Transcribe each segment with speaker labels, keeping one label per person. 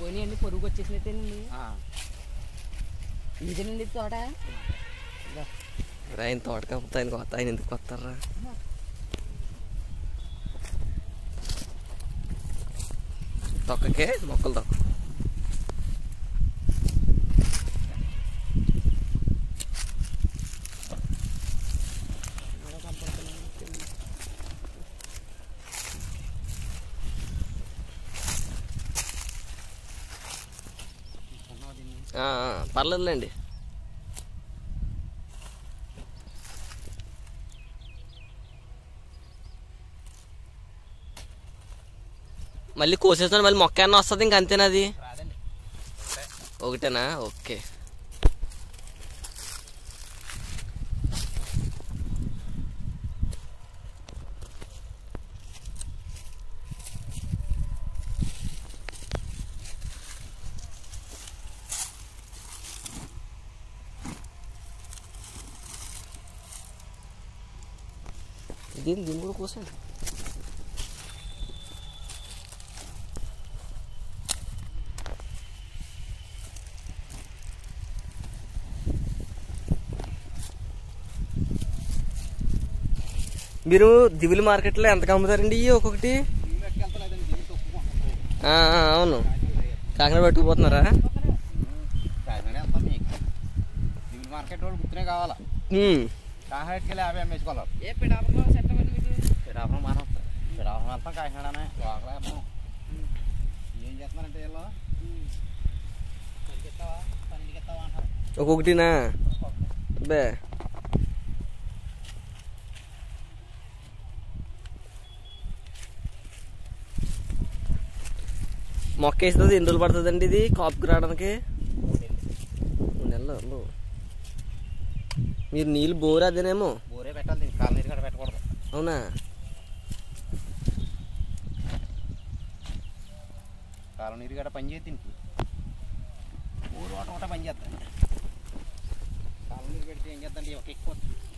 Speaker 1: పోయినాయి అండి పొరుగు వచ్చేసినట్టేనండి
Speaker 2: ఆ,
Speaker 1: ఇదేనండి తోట
Speaker 3: ఆయన తోట కాకపోతే ఆయన కొత్త ఆయన ఎందుకు కొత్తారా తొక్కకే మొక్కలు తొక్క ఆ, ఆ, పర్లేదులేండి మళ్ళీ కోసేసిన మళ్ళీ మొక్క ఏమన్నా వస్తుంది ఇంక అంతేనా అది
Speaker 2: రాదండి
Speaker 3: ఒకటేనా ఓకే దీన్ని దీన్ని కూడా కోసండి మీరు దివిలి మార్కెట్లో ఎంత అమ్ముతారండి ఇవి ఒక్కొక్కటి
Speaker 2: ఇల్లు ఎట్టుకెళ్తలేదండి దిగి తొక్కుకుంటుంది
Speaker 3: ఆ, ఆ, అవును కాకినాడ పట్టుకుపోతున్నారా
Speaker 2: కాకినాడ వెళ్తాం మీకు దిగులు మార్కెట్ వాళ్ళు గుర్తునే కావాలా
Speaker 3: ఉమ్.
Speaker 2: కాకినాడకి వెళ్ళి యాభై అమ్మేసుకోవాలి
Speaker 1: ఏ పిడాపంలో సెట్ అవ్వండి మీకు
Speaker 2: పిడాపురం బాగానే వస్తుంది పిడాపురం వెళ్తాం కాకినాడనే లోకల్ వెళ్తాం ఏం చేస్తున్నారంటే వీళ్ళు పదికి ఇస్తావా పన్నెండుకి ఇస్తావా అంటారు
Speaker 3: ఒక్కొక్కటినా బే మొక్క వేస్తుంది ఎన్ని రోజులు పడుతుందండి ఇది కాపుకి రావడానికి మూడు నెలలు మీరు నీళ్ళు బోర్ అదేనేమో
Speaker 2: బోరే పెట్టాలి దీనికి కాలు నీరు కూడా పెట్టకూడదు
Speaker 3: అవునా
Speaker 2: కాలు నీరు కూడా పని చేసి దీనికి ఊరు ఒకటి ఒకటే పని చేస్తాను కాలు నీరు పెడితే ఏం చేద్దండి ఒక ఎక్కువ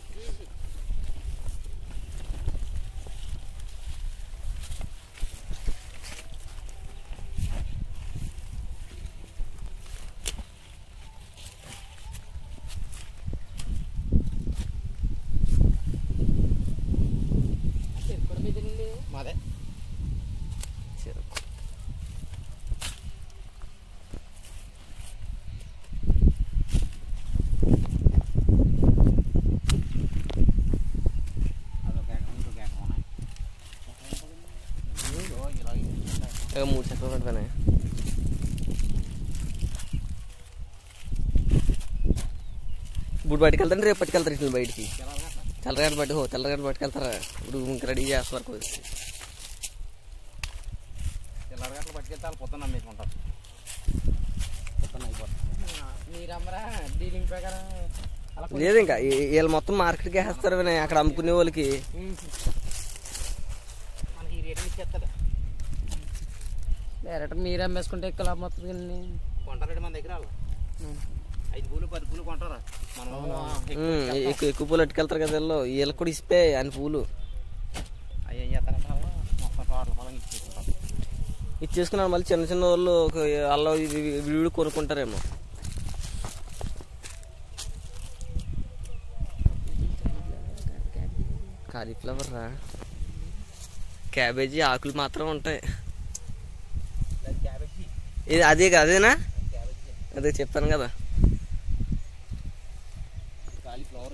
Speaker 1: చెరుకు కూడా మీదేనండి
Speaker 2: మాదే
Speaker 3: చెరుకు
Speaker 2: అదొక ఎకరం ఇంకొక ఎకరం ఉన్నాయి ఇదిగో ఇలా ఇచ్చేస్తాయి.
Speaker 3: ఇక మూడు చెట్లు పడిపోయినాయి ఇప్పుడు బయటకు వెళ్తాండి రేపు పట్టుకెళ్తారు ఇట్లా బయటికి
Speaker 2: పిల్లలు గట్రా.
Speaker 3: తెల్లగడ్డ పట్టు ఓ తెల్లగడ్డ పట్టుకెళ్తారా ఇప్పుడు ఇంక రెడీ చేస్తారు కొద్ది
Speaker 2: పిల్లలు గట్ల పట్టుకెళ్తే వాళ్ళు పొద్దున్న అమ్మేసుకుంటారు పొద్దున్న అయిపోతుంది
Speaker 1: మీరు అమ్మరా డీలింగ్ ప్రకారం అలా
Speaker 3: లేదు ఇంకా ఈ- వీళ్ళు మొత్తం మార్కెట్కి వేస్తారు వినయ్ అక్కడ అమ్ముకునే వాళ్ళకి
Speaker 1: ఉమ్.
Speaker 2: మనకి ఈ రేటు ఇచ్చేస్తారు
Speaker 1: డైరెక్ట్ మీరు అమ్మేసుకుంటే ఎక్కువ లాభం వస్తుంది కదండి
Speaker 2: కొంటారండి మన దగ్గర వాళ్ళు ఐదు పూలు పది పూలు కొంటారా మనం ఎక్కువ
Speaker 3: ఉమ్,
Speaker 2: ఇచ్చేస్తాం.
Speaker 3: ఎక్కువ ఎక్కువ పూలు అట్టుకెళ్తారు కదా వీళ్ళు వీళ్ళకి కూడా ఇస్తే అని పూలు
Speaker 2: అవి ఏం చేస్తారంటే వాళ్ళు మొత్తం టోటల్ పొలం ఇచ్చేసుకుంటారు
Speaker 3: ఇచ్చేసుకున్నాను మళ్ళీ చిన్న చిన్న వాళ్ళు ఒక అల్ల వీడు కొనుక్కుంటారేమో కాలీఫ్లవర్ రా క్యాబేజీ ఆకులు మాత్రం ఉంటాయి
Speaker 2: క్యాబేజీ
Speaker 3: ఇది అదే కదా అదేనా
Speaker 2: క్యాబేజీ
Speaker 3: అదే చెప్పాను కదా
Speaker 2: కాలీఫ్లవర్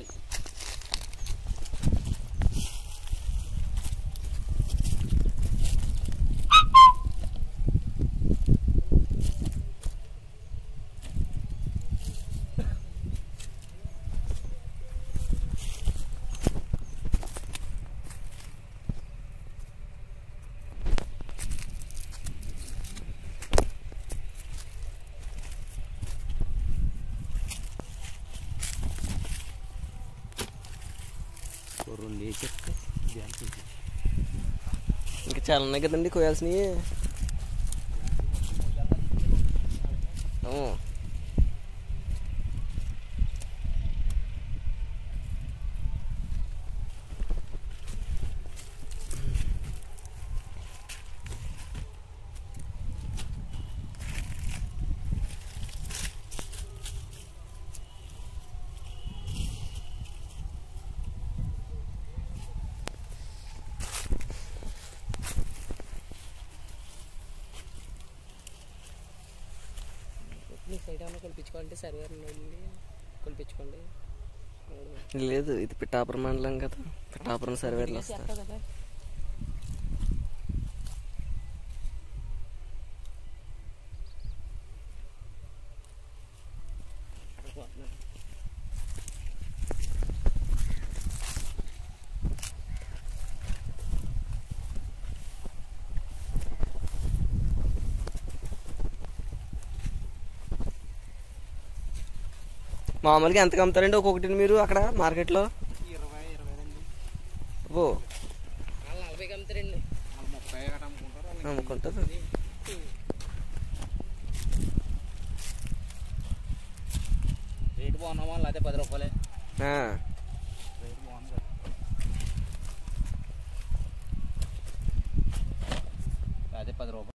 Speaker 2: రెండు వేసి
Speaker 3: ఇంకా చాలా ఉన్నాయి కదండి కోయాల్సినవి ఓ.
Speaker 1: నైట్ ఏమన్నా కొలిపించుకోవాలంటే సర్వేర్ నుండి కొలిపించుకోండి
Speaker 3: లేదు ఇది పిఠాపురం మండలం కదా పిఠాపురం సర్వేర్లు వస్తారు
Speaker 1: చేస్తా కదా
Speaker 3: మామూలుగా ఎంతకు అమ్ముతారండి ఒక్కొక్కటి మీరు అక్కడ మార్కెట్లో
Speaker 2: ఇరవై ఇరవై అండి
Speaker 3: ఓ
Speaker 1: వాళ్ళు నలభైకి అమ్ముతారండి
Speaker 2: వాళ్ళు ముప్పై గట్ట అమ్ముకుంటారు వాళ్ళకి
Speaker 3: అమ్ముకుంటారు
Speaker 2: రేటు బాగున్నా వాళ్ళు అదే పది రూపాయలే
Speaker 3: ఆ.